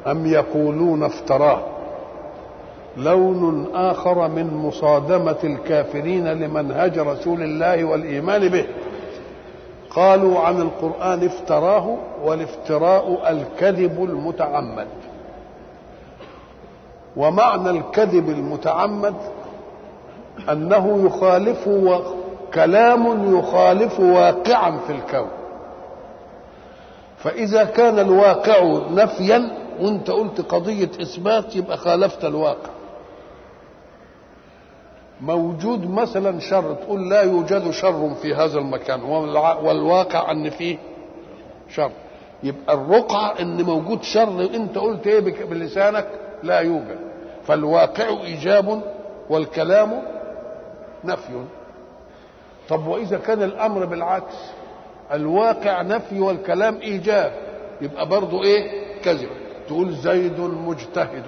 أم يقولون افتراه لون آخر من مصادمة الكافرين لمنهج رسول الله والإيمان به قالوا عن القرآن افتراه والافتراء الكذب المتعمد ومعنى الكذب المتعمد أنه يخالف و... كلام يخالف واقعا في الكون فإذا كان الواقع نفيا وانت قلت قضية إثبات يبقى خالفت الواقع موجود مثلا شر تقول لا يوجد شر في هذا المكان والواقع ان فيه شر يبقى الرقعة ان موجود شر انت قلت ايه بلسانك لا يوجد فالواقع ايجاب والكلام نفي طب واذا كان الامر بالعكس الواقع نفي والكلام ايجاب يبقى برضه ايه كذب تقول زيد مجتهد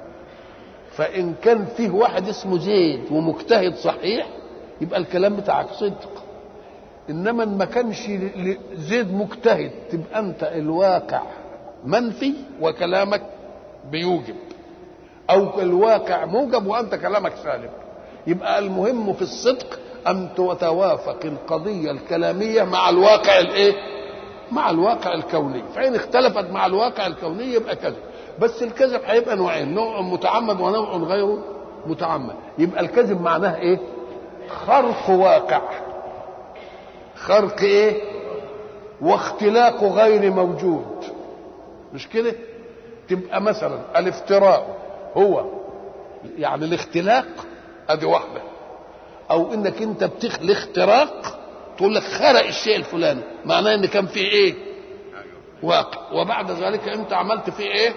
فإن كان فيه واحد اسمه زيد ومجتهد صحيح يبقى الكلام بتاعك صدق إنما ما كانش زيد مجتهد تبقى أنت الواقع منفي وكلامك بيوجب أو الواقع موجب وأنت كلامك سالب يبقى المهم في الصدق أن تتوافق القضية الكلامية مع الواقع الإيه؟ مع الواقع الكوني فإن اختلفت مع الواقع الكوني يبقى كذب بس الكذب هيبقى نوعين نوع متعمد ونوع غير متعمد يبقى الكذب معناه ايه خرق واقع خرق ايه واختلاق غير موجود مش كده تبقى مثلا الافتراء هو يعني الاختلاق ادي واحده او انك انت بتخلق اختراق تقول لك خرق الشيء الفلاني معناه ان كان فيه ايه واقع وبعد ذلك انت عملت فيه ايه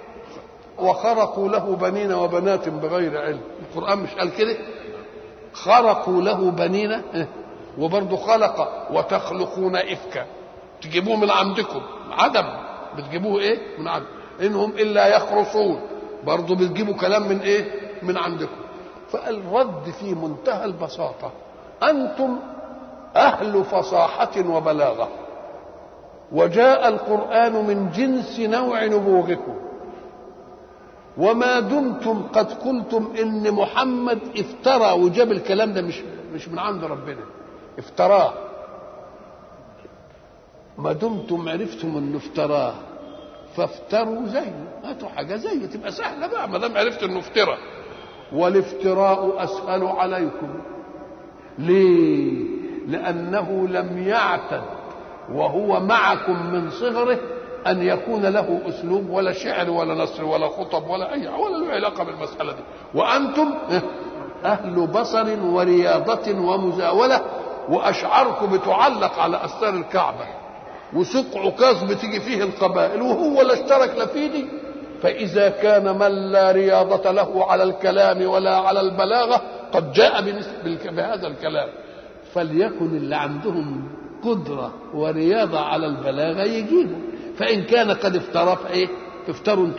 وخرقوا له بنين وبنات بغير علم القرآن مش قال كده خرقوا له بنين وبرضه خلق وتخلقون إفكا تجيبوه من عندكم عدم بتجيبوه ايه من عدم انهم الا يخرصون برضه بتجيبوا كلام من ايه من عندكم فالرد في منتهى البساطة أنتم أهل فصاحة وبلاغة وجاء القرآن من جنس نوع نبوغكم وما دمتم قد قلتم ان محمد افترى وجاب الكلام ده مش مش من عند ربنا افتراه ما دمتم عرفتم انه افتراه فافتروا زيه هاتوا حاجه زيه تبقى سهله بقى ما دام عرفت انه افترى والافتراء اسهل عليكم ليه لانه لم يعتد وهو معكم من صغره أن يكون له أسلوب ولا شعر ولا نصر ولا خطب ولا أي ولا له علاقة بالمسألة دي وأنتم أهل بصر ورياضة ومزاولة وأشعاركم بتعلق على أستار الكعبة وسوق عكاظ بتيجي فيه القبائل وهو لا اشترك لا في دي فإذا كان من لا رياضة له على الكلام ولا على البلاغة قد جاء بهذا الكلام فليكن اللي عندهم قدرة ورياضة على البلاغة يجيبوا فإن كان قد افترى فإيه افتروا أنتم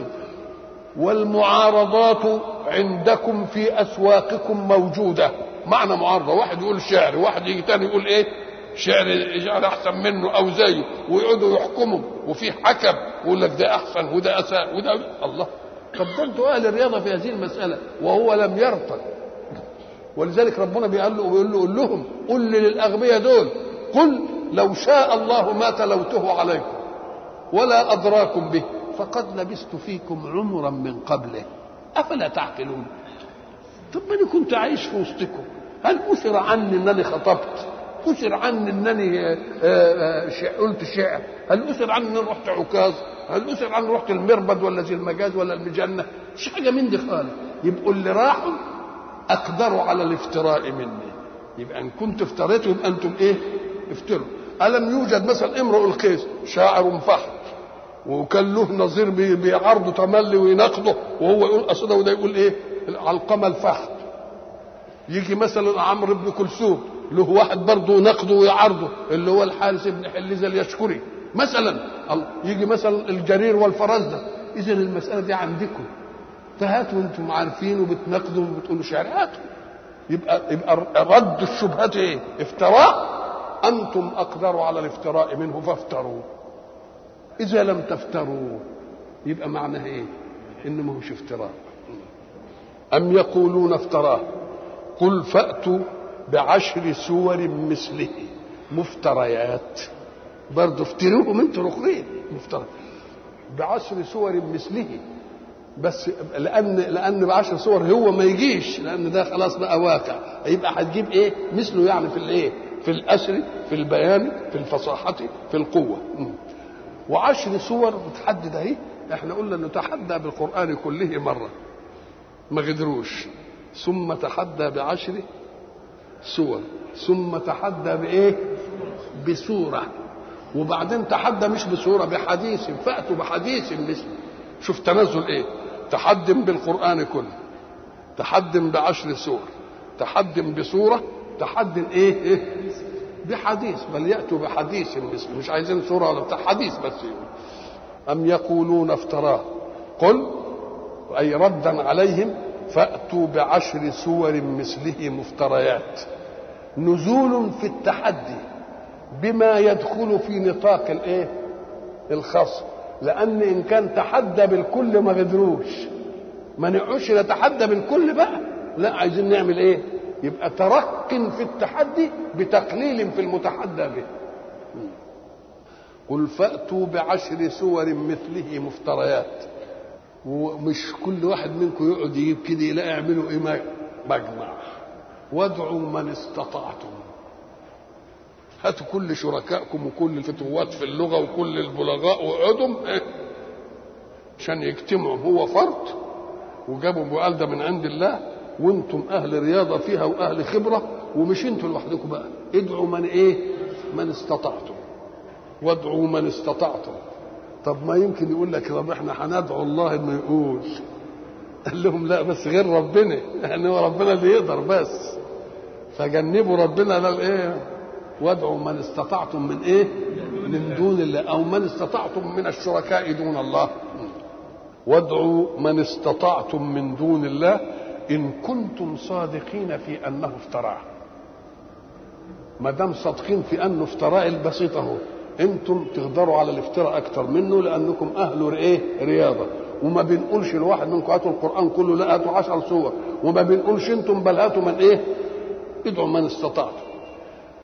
والمعارضات عندكم في أسواقكم موجودة معنى معارضة واحد يقول شعر واحد يجي تاني يقول إيه شعر شعر أحسن منه أو زيه ويقعدوا يحكموا وفي حكم يقول لك ده أحسن وده أساء وده الله طب ده أنتوا أهل الرياضة في هذه المسألة وهو لم يرتد ولذلك ربنا بيقول له بيقول له قول لهم قل للأغبياء دول قل لو شاء الله ما تلوته عليكم ولا أدراكم به فقد لبست فيكم عمرا من قبله أفلا تعقلون طب ما أنا كنت عايش في وسطكم هل أثر عني أنني خطبت أثر عني أنني قلت شعر هل أثر عني أنني رحت عكاظ هل أثر عني رحت المربد ولا زي المجاز ولا المجنة مش حاجة من دي خالص يبقوا اللي راحوا أقدروا على الافتراء مني يبقى إن كنت افتريتوا يبقى أنتم إيه افتروا ألم يوجد مثلا امرؤ القيس شاعر فحت وكان له نظير بيعرضه تملي ويناقضه وهو يقول قصيده وده يقول ايه علقمه الفحت يجي مثلا عمرو بن كلثوم له واحد برضه يناقضه ويعارضه اللي هو الحارس بن حليزه اليشكري مثلا يجي مثلا الجرير والفرزدة اذا المساله دي عندكم فهاتوا انتم عارفين وبتناقضوا وبتقولوا شعر هاتوا يبقى يبقى رد الشبهات ايه؟ افتراء انتم اقدروا على الافتراء منه فافتروا اذا لم تفتروا يبقى معناها ايه ان ما هوش افتراء ام يقولون افتراه قل فاتوا بعشر سور مثله مفتريات برضه افتروهم انتوا الاخرين مفترى بعشر سور مثله بس لان لان بعشر صور هو ما يجيش لان ده خلاص بقى واقع يبقى هتجيب ايه مثله يعني في الايه في الاسر في البيان في الفصاحه في القوه وعشر صور متحدد اهي احنا قلنا نتحدى بالقران كله مره ما قدروش ثم تحدى بعشر سور ثم تحدى بايه بسوره وبعدين تحدى مش بسوره بحديث فاتوا بحديث مثله شوف تنزل ايه تحدم بالقران كله تحدم بعشر سور تحدم بسوره تحدم ايه ايه بحديث بل ياتوا بحديث مثله مش عايزين سوره ولا بتاع حديث بس ام يقولون افتراه قل اي ردا عليهم فاتوا بعشر سور مثله مفتريات نزول في التحدي بما يدخل في نطاق الايه الخصم لان ان كان تحدى بالكل ما قدروش ما نقعدش نتحدى بالكل بقى لا عايزين نعمل ايه يبقى ترق في التحدي بتقليل في المتحدى به قل فاتوا بعشر سور مثله مفتريات ومش كل واحد منكم يقعد يجيب كده لا اعملوا ايه مجمع وادعوا من استطعتم هاتوا كل شركائكم وكل الفتوات في اللغة وكل البلغاء وقعدوا إيه؟ عشان يجتمعوا هو فرد وجابوا بقال ده من عند الله وانتم اهل رياضة فيها واهل خبرة ومش انتوا لوحدكم بقى ادعوا من ايه من استطعتم وادعوا من استطعتم طب ما يمكن يقول لك طب احنا هندعو الله انه يقول قال لهم لا بس غير ربنا يعني هو ربنا اللي يقدر بس فجنبوا ربنا للايه وادعوا من استطعتم من ايه من دون الله او من استطعتم من الشركاء دون الله وادعوا من استطعتم من دون الله ان كنتم صادقين في انه افتراه ما دام صادقين في انه افتراء البسيط اهو انتم تقدروا على الافتراء اكتر منه لانكم اهل ايه رياضه وما بنقولش الواحد منكم هاتوا القران كله لا هاتوا عشر سور وما بنقولش انتم بل هاتوا من ايه ادعوا من استطعتم